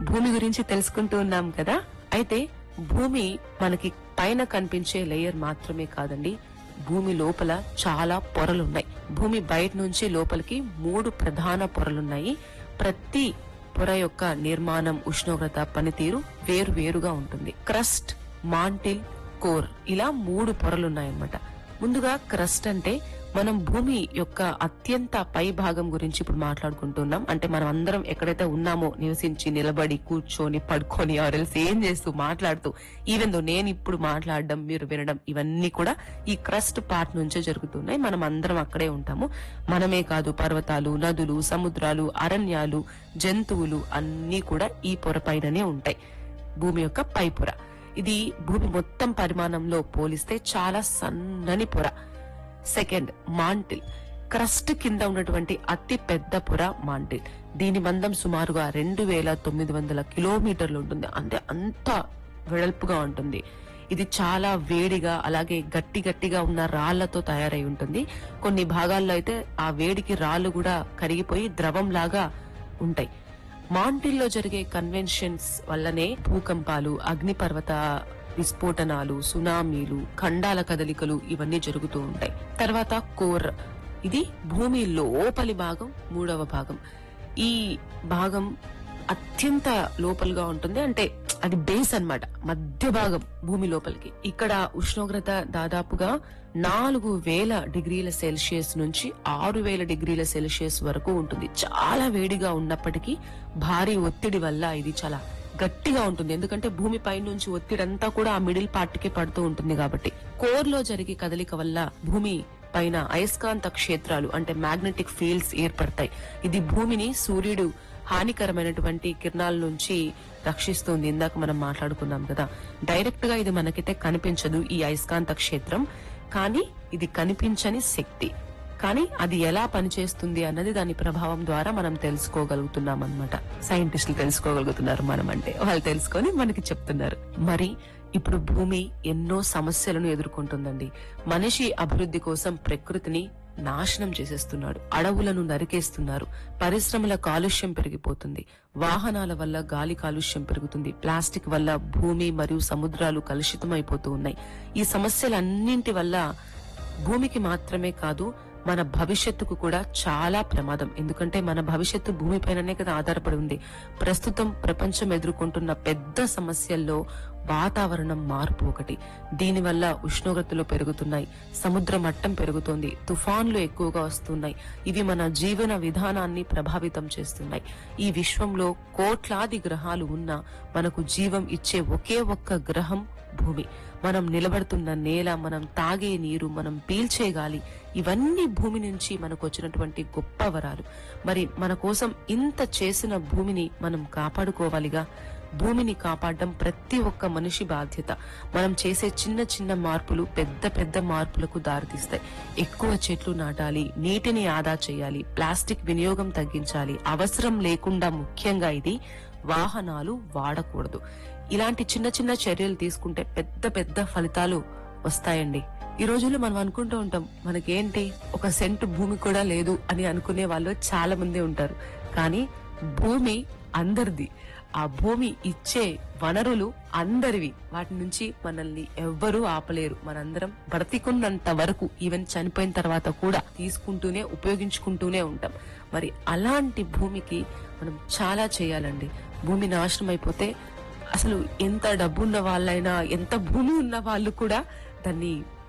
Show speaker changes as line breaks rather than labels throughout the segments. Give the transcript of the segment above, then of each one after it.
భూమి గురించి తెలుసుకుంటూ ఉన్నాం కదా అయితే భూమి మనకి పైన కనిపించే లేయర్ మాత్రమే కాదండి భూమి లోపల చాలా పొరలున్నాయి భూమి బయట నుంచి లోపలికి మూడు ప్రధాన పొరలున్నాయి ప్రతి పొర యొక్క నిర్మాణం ఉష్ణోగ్రత పనితీరు వేరు వేరుగా ఉంటుంది క్రస్ట్ మాంటిల్ కోర్ ఇలా మూడు పొరలున్నాయన్నమాట ముందుగా క్రస్ట్ అంటే మనం భూమి యొక్క అత్యంత పై భాగం గురించి ఇప్పుడు మాట్లాడుకుంటున్నాం అంటే మనం అందరం ఎక్కడైతే ఉన్నామో నివసించి నిలబడి కూర్చొని పడుకొని ఆర్ఎల్స్ ఏం చేస్తూ మాట్లాడుతూ ఈవెన్ దో నేను ఇప్పుడు మాట్లాడడం మీరు వినడం ఇవన్నీ కూడా ఈ క్రస్ట్ పార్ట్ నుంచే జరుగుతున్నాయి మనం అందరం అక్కడే ఉంటాము మనమే కాదు పర్వతాలు నదులు సముద్రాలు అరణ్యాలు జంతువులు అన్నీ కూడా ఈ పొర పైననే ఉంటాయి భూమి యొక్క పై పొర ఇది భూమి మొత్తం పరిమాణంలో పోలిస్తే చాలా సన్నని పొర సెకండ్ మాంటిల్ క్రస్ట్ కింద ఉన్నటువంటి అతి పెద్ద పొర మాంటిల్ దీని మందం సుమారుగా రెండు వేల తొమ్మిది వందల కిలోమీటర్లు ఉంటుంది అంటే అంత వెడల్పుగా ఉంటుంది ఇది చాలా వేడిగా అలాగే గట్టి గట్టిగా ఉన్న రాళ్లతో తయారై ఉంటుంది కొన్ని భాగాల్లో అయితే ఆ వేడికి రాళ్లు కూడా కరిగిపోయి ద్రవం లాగా ఉంటాయి మాంటిల్లో జరిగే కన్వెన్షన్స్ వల్లనే భూకంపాలు అగ్నిపర్వత విస్ఫోటనాలు సునామీలు ఖండాల కదలికలు ఇవన్నీ జరుగుతూ ఉంటాయి తర్వాత కోర్ ఇది భూమి లోపలి భాగం మూడవ భాగం ఈ భాగం అత్యంత లోపలిగా ఉంటుంది అంటే అది బేస్ అన్నమాట మధ్య భాగం భూమి లోపలికి ఇక్కడ ఉష్ణోగ్రత దాదాపుగా నాలుగు వేల డిగ్రీల సెల్సియస్ నుంచి ఆరు వేల డిగ్రీల సెల్సియస్ వరకు ఉంటుంది చాలా వేడిగా ఉన్నప్పటికీ భారీ ఒత్తిడి వల్ల ఇది చాలా గట్టిగా ఉంటుంది ఎందుకంటే భూమి పై నుంచి ఒత్తిడి అంతా కూడా ఆ మిడిల్ పార్ట్ కే పడుతూ ఉంటుంది కాబట్టి కోర్ లో జరిగే కదలిక వల్ల భూమి పైన అయస్కాంత క్షేత్రాలు అంటే మ్యాగ్నెటిక్ ఫీల్డ్స్ ఏర్పడతాయి ఇది భూమిని సూర్యుడు హానికరమైనటువంటి కిరణాల నుంచి రక్షిస్తుంది ఇందాక మనం మాట్లాడుకున్నాం కదా డైరెక్ట్ గా ఇది మనకైతే కనిపించదు ఈ అయస్కాంత క్షేత్రం కానీ ఇది కనిపించని శక్తి కానీ అది ఎలా పనిచేస్తుంది అన్నది దాని ప్రభావం ద్వారా మనం తెలుసుకోగలుగుతున్నాం అనమాట సైంటిస్టులు తెలుసుకోగలుగుతున్నారు మనం అంటే వాళ్ళు తెలుసుకొని మనకి చెప్తున్నారు మరి ఇప్పుడు భూమి ఎన్నో సమస్యలను ఎదుర్కొంటుందండి మనిషి అభివృద్ధి కోసం ప్రకృతిని నాశనం చేసేస్తున్నాడు అడవులను నరికేస్తున్నారు పరిశ్రమల కాలుష్యం పెరిగిపోతుంది వాహనాల వల్ల గాలి కాలుష్యం పెరుగుతుంది ప్లాస్టిక్ వల్ల భూమి మరియు సముద్రాలు కలుషితమైపోతూ ఉన్నాయి ఈ సమస్యలన్నింటి వల్ల భూమికి మాత్రమే కాదు మన భవిష్యత్తుకు కూడా చాలా ప్రమాదం ఎందుకంటే మన భవిష్యత్తు భూమిపైననే కదా ఆధారపడి ఉంది ప్రస్తుతం ప్రపంచం ఎదుర్కొంటున్న పెద్ద సమస్యల్లో వాతావరణం మార్పు ఒకటి దీనివల్ల ఉష్ణోగ్రతలు పెరుగుతున్నాయి సముద్ర మట్టం పెరుగుతోంది తుఫాన్లు ఎక్కువగా వస్తున్నాయి ఇవి మన జీవన విధానాన్ని ప్రభావితం చేస్తున్నాయి ఈ విశ్వంలో కోట్లాది గ్రహాలు ఉన్నా మనకు జీవం ఇచ్చే ఒకే ఒక్క గ్రహం భూమి మనం నిలబడుతున్న నేల మనం తాగే నీరు మనం పీల్చే గాలి ఇవన్నీ భూమి నుంచి మనకు వచ్చినటువంటి గొప్ప వరాలు మరి మన కోసం ఇంత చేసిన భూమిని మనం కాపాడుకోవాలిగా భూమిని కాపాడడం ప్రతి ఒక్క మనిషి బాధ్యత మనం చేసే చిన్న చిన్న మార్పులు పెద్ద పెద్ద మార్పులకు దారితీస్తాయి ఎక్కువ చెట్లు నాటాలి నీటిని ఆదా చేయాలి ప్లాస్టిక్ వినియోగం తగ్గించాలి అవసరం లేకుండా ముఖ్యంగా ఇది వాహనాలు వాడకూడదు ఇలాంటి చిన్న చిన్న చర్యలు తీసుకుంటే పెద్ద పెద్ద ఫలితాలు వస్తాయండి ఈ రోజుల్లో మనం అనుకుంటూ ఉంటాం మనకేంటి ఒక సెంటు భూమి కూడా లేదు అని అనుకునే వాళ్ళు చాలా మంది ఉంటారు కానీ భూమి అందరిది ఆ భూమి ఇచ్చే వనరులు అందరివి వాటి నుంచి మనల్ని ఎవ్వరూ ఆపలేరు మనందరం బ్రతికున్నంత వరకు ఈవెన్ చనిపోయిన తర్వాత కూడా తీసుకుంటూనే ఉపయోగించుకుంటూనే ఉంటాం మరి అలాంటి భూమికి మనం చాలా చేయాలండి భూమి నాశనం అయిపోతే అసలు ఎంత డబ్బు ఉన్న వాళ్ళైనా ఎంత భూమి ఉన్న వాళ్ళు కూడా దాన్ని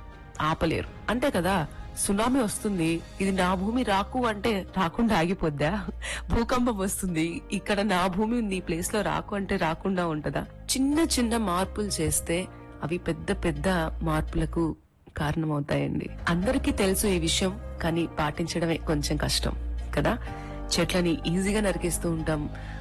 ఆపలేరు అంతే కదా సునామీ వస్తుంది ఇది నా భూమి రాకు అంటే రాకుండా ఆగిపోద్దా భూకంపం వస్తుంది ఇక్కడ నా భూమి ఉంది ఈ ప్లేస్ లో రాకు అంటే రాకుండా ఉంటదా చిన్న చిన్న మార్పులు చేస్తే అవి పెద్ద పెద్ద మార్పులకు కారణమవుతాయండి అందరికీ తెలుసు ఈ విషయం కానీ పాటించడమే కొంచెం కష్టం కదా చెట్లని ఈజీగా నరికేస్తూ ఉంటాం